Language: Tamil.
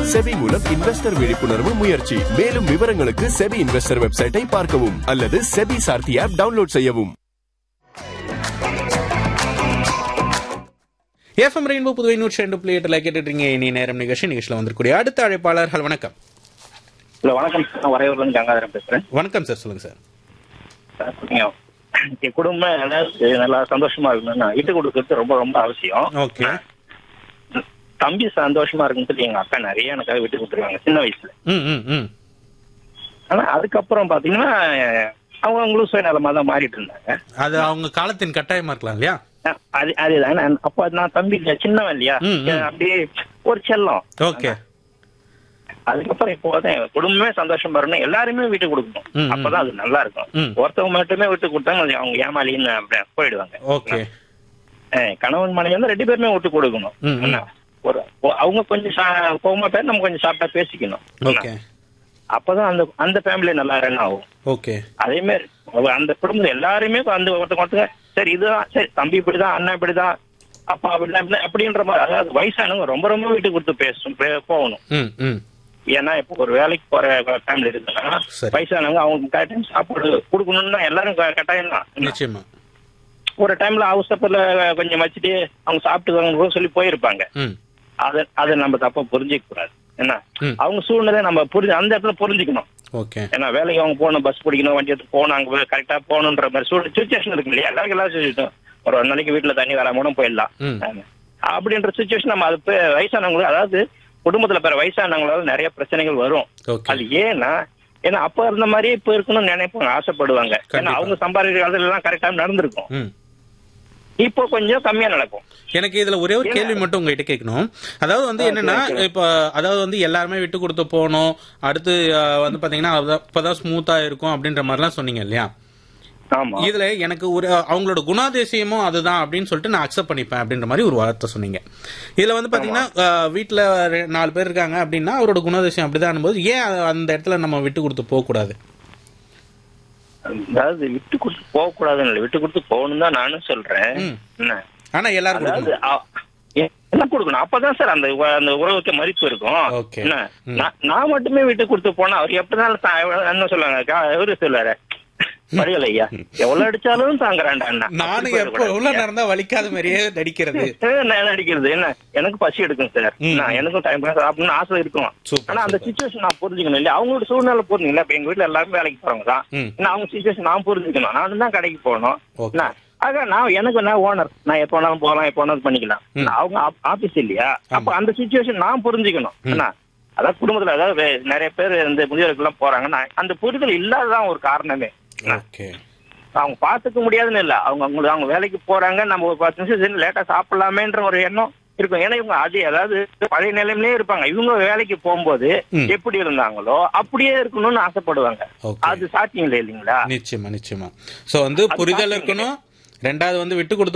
செபி மூலம் இன்வெஸ்டர் விழிப்புணர்வு முயற்சி மேலும் விவரங்களுக்கு செபி இன்வெஸ்டர் வெப்சைட்டை பார்க்கவும் அல்லது செபி சார்த்தி ஆப் டவுன்லோட் செய்யவும் எஃப்எம் ரெயின்போ புதுவை நூற்றி ரெண்டு புள்ளி எட்டுல கேட்டுட்டீங்க இனி நேரம் நிகழ்ச்சி நிகழ்ச்சியில் வந்திருக்கூடிய அடுத்த அழைப்பாளர்கள் வணக்கம் இல்ல வணக்கம் சார் நான் வரையூர்ல இருந்து கங்காதரன் பேசுறேன் வணக்கம் சார் சொல்லுங்க சார் சார், நீங்க என் குடும்பம் அதாவது நல்லா சந்தோஷமா இருக்கணும்னா இட்டு கொடுக்கறது ரொம்ப ரொம்ப அவசியம் ஓகே தம்பி சந்தோஷமா இருக்குன்னு சொல்லி எங்க அக்கா நிறைய எனக்காக விட்டு கொடுத்துருக்காங்க சின்ன வயசுல ம் ம் ம் ஆனா அதுக்கப்புறம் பாத்தீங்கன்னா அவங்க அவங்களும் சுயநலமா தான் மாறிட்டு இருந்தாங்க அது அவங்க காலத்தின் கட்டாயமா இருக்கலாம் இல்லையா அஹ் அது அதுதான் நான் அப்ப நான் தம்பி சின்னவன் இல்லையா ம், ம். அப்படியே ஒரு செல்லம் ஓகே அதுக்கப்புறம் இப்போ வந்து குடும்பமே சந்தோஷமா இருக்கணும் எல்லாருமே விட்டு ம், கொடுக்கணும் ம். அப்பதான் அது நல்லா இருக்கும் ம். ஒருத்தவங்க மட்டுமே விட்டு கொடுத்தாங்க அவங்க ஏமாலின்னு அப்படியே போயிடுவாங்க ஓகே அஹ் கணவன் மனைவி வந்து ரெண்டு பேருமே விட்டு கொடுக்கணும் ம், ம். என்ன? ஒரு ஒ- அவங்க கொஞ்சம் சா- கோவமா பேர் நம்ம கொஞ்சம் சாப்பிட்டா பேசிக்கணும் ஓகே அப்பதான் அந்த அந்த ஃபேமிலி நல்லா ரன் ஆகும் ஓகே அதே மாதிரி அவ- அந்த குடும்பம் எல்லாருமே அந்த ஒருத்தங்க ஒருத்தங்க சரி இதுதான் சரி தம்பி இப்படிதான் அண்ணா இப்படிதான் அப்பா அப்படிதான் இப்படிதான் அப்படின்ற மாதிரி அதாவது வயசானவங்க ரொம்ப ரொம்ப விட்டு கொடுத்து பேசும் பே- போகணும் ம் ம் ஏன்னா இப்போ ஒரு வேலைக்கு போற ஃபேமிலி இருக்குன்னா சரி. வயசானவங்க அவங்க கரெக்ட் சாப்பாடு கொடுக்கணும்னா எல்லாரும் க- கட்டாயம் தான் நிச்சயமா ஒரு டைம்ல அவசரத்துல கொஞ்சம் வச்சுட்டு அவங்க சாப்பிட்டு சொல்லி போயிருப்பாங்க ம் அத அதை நம்ம தப்பா புரிஞ்சிக்க கூடாது என்ன ம். அவங்க சூழ்நிலை நம்ம புரிஞ்சு அந்த இடத்துல புரிஞ்சுக்கணும் ஓகே ஏன்னா வேலைக்கு அவங்க போகணும் பஸ் பிடிக்கணும் வண்டி எடுத்து போகணும் அங்க கரெக்டா போகணுன்ற மாதிரி சூழ்நிலை சுச்சுவேஷன் இருக்கு இல்லையா எல்லாருக்கும் எல்லாம் சுச்சுவேஷன் ஒரு ஒரு நாளைக்கு வீட்டுல தண்ணி வராம போயிடலாம் ம். ஆமா. அப்படின்ற சுச்சுவேஷன் நம்ம அது பே- வயசானவங்களுக்கு அதாவது குடும்பத்துல பேர வயசானவங்களால நிறைய பிரச்சனைகள் வரும் ஓகே அது ஏன்னா ஏன்னா அப்ப இருந்த மாதிரியே இப்ப இருக்கணும்னு நினைப்பாங்க ஆசைப்படுவாங்க ஏன்னா கண்டிப்பா. அவங்க சம்பாதிக்கிற காலத்துல எல்லாம் கரெக்டா நடந்திருக்கும் ம் இப்போ கொஞ்சம் கம்மியா நடக்கும் எனக்கு இதுல ஒரே ஒரு கேள்வி மட்டும் உங்ககிட்ட கேட்கணும் அதாவது வந்து என்னன்னா இப்ப அதாவது வந்து எல்லாருமே விட்டு கொடுத்து போகணும் அடுத்து அஹ், வந்து பாத்தீங்கன்னா அதான் இப்பதான் ஸ்மூத்தா இருக்கும் அப்படின்ற மாதிரிலாம் சொன்னீங்க இல்லையா ஆமா இதுல எனக்கு ஒரு அவங்களோட குணாதிசயமும் அதுதான் அப்படின்னு சொல்லிட்டு நான் அக்செப்ட் பண்ணிப்பேன் அப்படின்ற மாதிரி ஒரு வார்த்தை சொன்னீங்க இதுல வந்து பாத்தீங்கன்னா அஹ், வீட்ல ரெ- நாலு பேர் இருக்காங்க அப்படின்னா அவரோட குணாதிசயம் அப்படிதான் போது ஏன் அ- அந்த இடத்துல நம்ம விட்டு கொடுத்து போக கூடாது அதாவது விட்டு கொடுத்து போக கூடாதுன்னு இல்லை விட்டு கொடுத்து போகணும் தான் நானும் சொல்றேன் ம். என்ன ஆனா எல்லாரும் அதாவது கொடுக்கணும் அ- எ- என்ன கொடுக்கணும் அப்பதான் சார் அந்த உ- அந்த உறவுக்கு மதிப்பு இருக்கும் Okay. என்ன ம். நான் நான் மட்டுமே விட்டு கொடுத்து போனா அவர் எப்படினாலும் தா- எவ்வளவு- என்ன சொல்லுவாங்க கா- இவரு சொல்லுவாரு மறியல் ஐயா எவ்வளவு அடிச்சாலும் தாங்குறான்டா அண்ணா நானும் எப்ப உள்ள நடந்தா வலிக்காத மாதிரியே நடிக்கிறது நான் அடிக்கிறது என்ன எனக்கு பசி எடுக்கும் சார் ம். நான் எனக்கும் டைம் அப்படின்னு ஆசை இருக்கும் சூப்பர், ஆனா அந்த சூப்பர். சுச்சுவேஷன் நான் புரிஞ்சுக்கணும் இல்லையா அவங்களோட சூழ்நிலை புரிஞ்சுக்கல இப்ப எங்க வீட்டுல எல்லாரும் வேலைக்கு போறவங்க தான் ம். நான் அவங்க சுச்சுவேஷன் நான் புரிஞ்சுக்கணும் நானும் தான் கடைக்கு போகணும் Okay. என்ன? ஆக நான் எனக்கு நான் ஓனர் நான் எப்ப வேணாலும் போகலாம் எப்ப வேணாலும் பண்ணிக்கலாம் ம். நான் அவங்க ஆபீஸ் இல்லையா அப்ப ஆமா. அந்த சுச்சுவேஷன் நான் புரிஞ்சுக்கணும் என்ன அதாவது குடும்பத்துல அதாவது வே- நிறைய பேர் இந்த முதியோருக்கு எல்லாம் போறாங்கன்னா அந்த புரிதல் இல்லாததான் ஒரு காரணமே ஓகே அவங்க பாத்துக்க முடியாதுன்னு இல்ல அவங்க அவங்க அவங்க வேலைக்கு போறாங்க நம்ம ஒரு பத்து நிமிஷம் லேட்டா சாப்பிடலாமேன்ற ஒரு எண்ணம் இருக்கும் ஏன்னா இவங்க அதே அதாவது பழைய நிலைமையிலே இருப்பாங்க இவங்க வேலைக்கு போகும்போது ம். எப்படி இருந்தாங்களோ அப்படியே இருக்கணும்னு ஆசைப்படுவாங்க Okay. அது சாத்தியம் இல்லை இல்லைங்களா நிச்சயமா நிச்சயமா சோ வந்து புரிதல் இருக்கணும் ரெண்டாவது வந்து விட்டு கொடுத்து